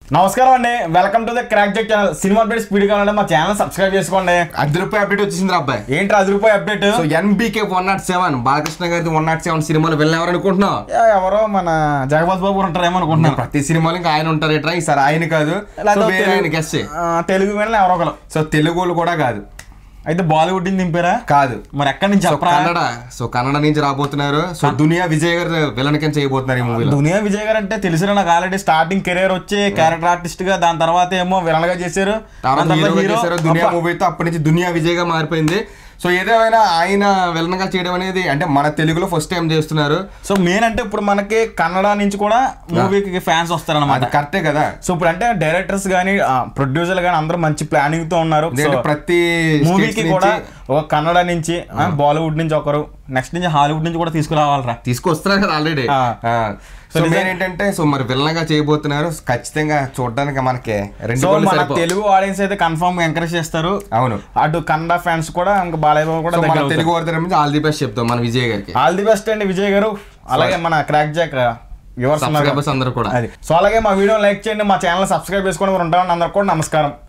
నమస్కారం అండి welcome to the crack jack channel cinema update speed కావాలంటే మా ఛానల్ సబ్స్క్రైబ్ చేసుకోండి అర్ధ రూపాయి అప్డేట్ వచ్చింది రా అబ్బాయి ఏంటి అది రూపాయి update so NBK one nought seven Balakrishna గారి వన్ నాట్ సెవెన్ సినిమాలు వెళ్ళినవారు అనుకుంటున్నావు ఎవరో మన జగపతి బాబు ఉంటారేమో అనుకుంటున్నాను ప్రతి సినిమాలో ఇంకా ఆయన ఉంటారు ఎట్రా ఈసారి ఆయన కాదు సో లేకపోతే వేరే ఆయన తెలుగు- గెస్ట్ ఆ, తెలుగు మీద ఎవరో ఒకరు సో తెలుగు వాళ్ళు కూడా కాదు అయితే బాలీవుడ్ ని దింపారా కాదు మరి ఎక్కడి నుంచి సో చెప్పరా కన్నడ సో కన్నడ నుంచి రాబోతున్నారు సో దునియా విజయ్ గారు విలన్ కింద చేయబోతున్నారు ఈ మూవీలో దునియా విజయ్ గారు అంటే తెలిసిన నాకు ఆల్రెడీ స్టార్టింగ్ కెరీర్ వచ్చి క్యారెక్టర్ ఆర్టిస్ట్ గా దాని తర్వాత ఏమో విలన్ గా చేశారు తర్వాత దాని తర్వాత హీరోగా hero. చేశారు దునియా అబ్బా. మూవీతో అప్పటి నుంచి దునియా విజయ్ గా మారిపోయింది సో ఏదేమైనా ఆయన విలన్ గా చేయడం అనేది అంటే మన తెలుగులో ఫస్ట్ టైం చేస్తున్నారు సో మెయిన్ అంటే ఇప్పుడు మనకి కన్నడ నుంచి కూడా మూవీకి ఫ్యాన్స్ వస్తారన్నమాట అది కరెక్టే కదా సో ఇప్పుడు అంటే డైరెక్టర్స్ కానీ ప్రొడ్యూసర్ కానీ అందరూ మంచి ప్లానింగ్ తో ఉన్నారు ఎందుకంటే So, ప్రతి మూవీకి states కూడా నుంచి ఒక కన్నడ నుంచి ఆ, బాలీవుడ్ నుంచి ఒకరు నెక్స్ట్ నుంచి హాలీవుడ్ నుంచి కూడా తీసుకురావాలరా తీసుకొస్తున్నారు కదా ఆల్రెడీ ఆ. సో మెయిన్ ఏంటంటే సో మరి విలన్గా చేయబోతున్నారు ఖచ్చితంగా చూడడానికి మనకి రెండు సో కళ్ళు మన సరిపోవు. తెలుగు ఆడియన్స్ అయితే కన్ఫర్మ్ ఎంకరేజ్ చేస్తారు అవును అటు కన్నడ ఫ్యాన్స్ కూడా ఇంకా బాలయ్య బాబు కూడా సో మన దగ్గర తెలుగు వారి తరపు నుంచి ఆల్ ది బెస్ట్ చెప్తాం మన విజయ్ గారికి ఆల్ ది బెస్ట్ అండి విజయ్ గారు అలాగే మన క్రాక్ జాక్ వ్యూవర్స్ ఉన్నారు సబ్స్క్రైబర్స్ అందరూ కూడా అది సో అలాగే మా వీడియో లైక్ చేయండి మా ఛానల్ సబ్స్క్రైబ్ చేసుకోవడం ఉంటామని అందరికి కూడా నమస్కారం